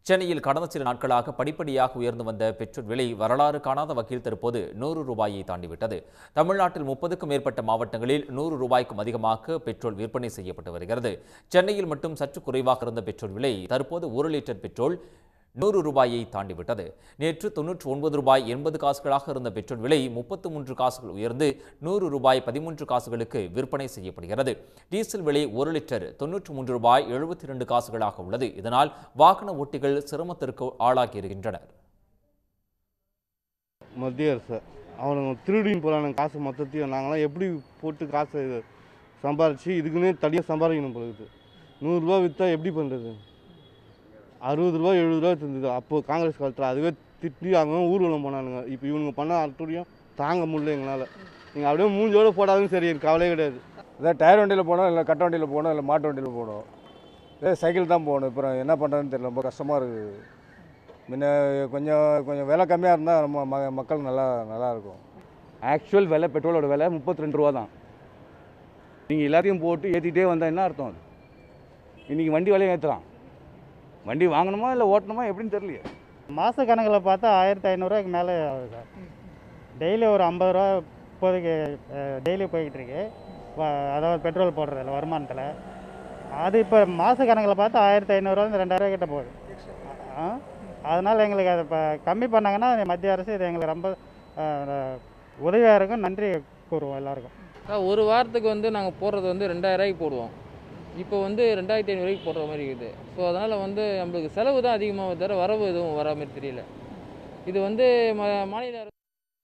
சென்னையில் கடந்த சில நாட்களாக படிப்படியாக உயர்ந்து வந்த பெட்ரோல் விலை வரலாறு காணாத வகையில் தற்போது நூறு ரூபாயை தாண்டிவிட்டது தமிழ்நாட்டில் முப்பதுக்கும் மேற்பட்ட மாவட்டங்களில் நூறு ரூபாய்க்கும் அதிகமாக பெட்ரோல் விற்பனை செய்யப்பட்டு வருகிறது சென்னையில் மட்டும் சற்று குறைவாக இருந்த பெட்ரோல் விலை தற்போது ஒரு லிட்டர் பெட்ரோல் நூறு ரூபாயை தாண்டிவிட்டது நேற்று தொன்னூற்றி ஒன்பது ரூபாய் எண்பது காசுகளாக இருந்த பெட்ரோல் விலை முப்பத்து மூன்று காசுகள் உயர்ந்து நூறு ரூபாய் பதிமூன்று காசுகளுக்கு விற்பனை செய்யப்படுகிறது டீசல் விலை ஒரு லிட்டர் தொன்னூற்றி மூன்று ரூபாய் எழுபத்தி இரண்டு காசுகளாக உள்ளது இதனால் வாகன ஓட்டிகள் சிரமத்திற்கு ஆளாகி இருக்கின்றனர் மத்திய அரசு அவனுங்க திருடின்னு போகிறானுங்க காசு மொத்தத்தையும் நாங்களாம் எப்படி போட்டு காசு சம்பாரிச்சு இதுக்குன்னே தனியாக சம்பாதிக்கணும் பொழுது நூறுரூவா விற்றா எப்படி பண்ணுறது அறுபது ரூபா எழுபது ரூபா இருந்தது அப்போது காங்கிரஸ் காலத்தில் அதுவே திட்டி அவங்க ஊர்வலம் போனானுங்க இப்போ இவனுங்க பண்ண அட்டுடையும் தாங்க முடியல எங்களால் நீங்கள் அப்படியே மூஞ்சோட போடாதுன்னு சரி எனக்கு கவலையே கிடையாது இதான் டயர் வண்டியில் போனோம் இல்லை கட்ட வண்டியில் போனோம் இல்லை மாட்டு வண்டியில் போனோம் இதே சைக்கிள் தான் போகணும் இப்போ என்ன பண்ணுறதுன்னு தெரியல ரொம்ப கஷ்டமாக இருக்குது முன்ன கொஞ்சம் கொஞ்சம் விலை கம்மியாக இருந்தால் நம்ம ம மக்கள் நல்லா நல்லா இருக்கும் ஆக்சுவல் விலை பெட்ரோலோட விலை முப்பத்தி ரெண்டு ரூபா தான் நீங்கள் எல்லாத்தையும் போட்டு ஏற்றிட்டே வந்தால் என்ன அர்த்தம் அது இன்றைக்கி வண்டி விலையை ஏற்றுறான் வண்டி வாங்கணுமா இல்லை ஓட்டணுமா எப்படின்னு தெரியலையே மாத கணக்கில் பார்த்தா ஆயிரத்தி ஐநூறுரூவாய்க்கு மேலே ஆகுது சார் டெய்லி ஒரு ஐம்பது ரூபா இப்போதைக்கு டெய்லி போய்கிட்டு இருக்கு வ- அதாவது பெட்ரோல் போடுறதில்ல வருமானத்தில் அது இப்போ மாத கணக்கில் பார்த்தா ஆயிரத்தி ஐநூறுரூவா ரெண்டாயிரம் கிட்ட போகுது ஆ அதனால் எங்களுக்கு அதை இப்போ கம்மி பண்ணாங்கன்னா மத்திய அரசு இது எங்களுக்கு ரொம்ப உதவியாக இருக்கும் நன்றி கூறுவோம் எல்லாருக்கும் சார் ஒரு வாரத்துக்கு வந்து நாங்கள் போடுறது வந்து ரெண்டாயிரூவாய்க்கு போடுவோம் இப்போ வந்து ரெண்டாயிரத்தி ஐநூறுரூவாய்க்கு போடுற மாதிரி இருக்குது ஸோ அதனால் வந்து நம்மளுக்கு செலவு தான் அதிகமாக தவிர வரவு எதுவும் வரா மாதிரி தெரியல இது வந்து ம மாநில அரசு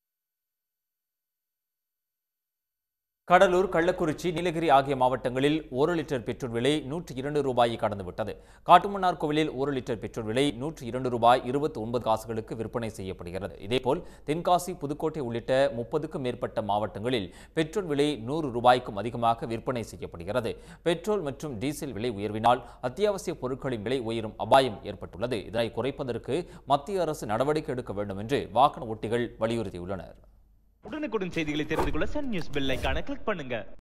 கடலூர் கள்ளக்குறிச்சி நீலகிரி ஆகிய மாவட்டங்களில் ஒரு லிட்டர் பெட்ரோல் விலை நூற்றி இரண்டு ரூபாயை கடந்துவிட்டது காட்டுமன்னார் கோவிலில் ஒரு லிட்டர் பெட்ரோல் விலை நூற்றி இரண்டு ரூபாய் இருபத்தி ஒன்பது காசுகளுக்கு விற்பனை செய்யப்படுகிறது இதேபோல் தென்காசி புதுக்கோட்டை உள்ளிட்ட முப்பதுக்கும் மேற்பட்ட மாவட்டங்களில் பெட்ரோல் விலை நூறு ரூபாய்க்கும் அதிகமாக விற்பனை செய்யப்படுகிறது பெட்ரோல் மற்றும் டீசல் விலை உயர்வினால் அத்தியாவசிய பொருட்களின் விலை உயரும் அபாயம் ஏற்பட்டுள்ளது இதனை குறைப்பதற்கு மத்திய அரசு நடவடிக்கை எடுக்க வேண்டும் என்று வாகன ஓட்டிகள் வலியுறுத்தியுள்ளனர் உடனுக்குடன் செய்திகளை தெரிந்து கொள்ள சன் நியூஸ் பெல் ஐகானை கிளிக் பண்ணுங்க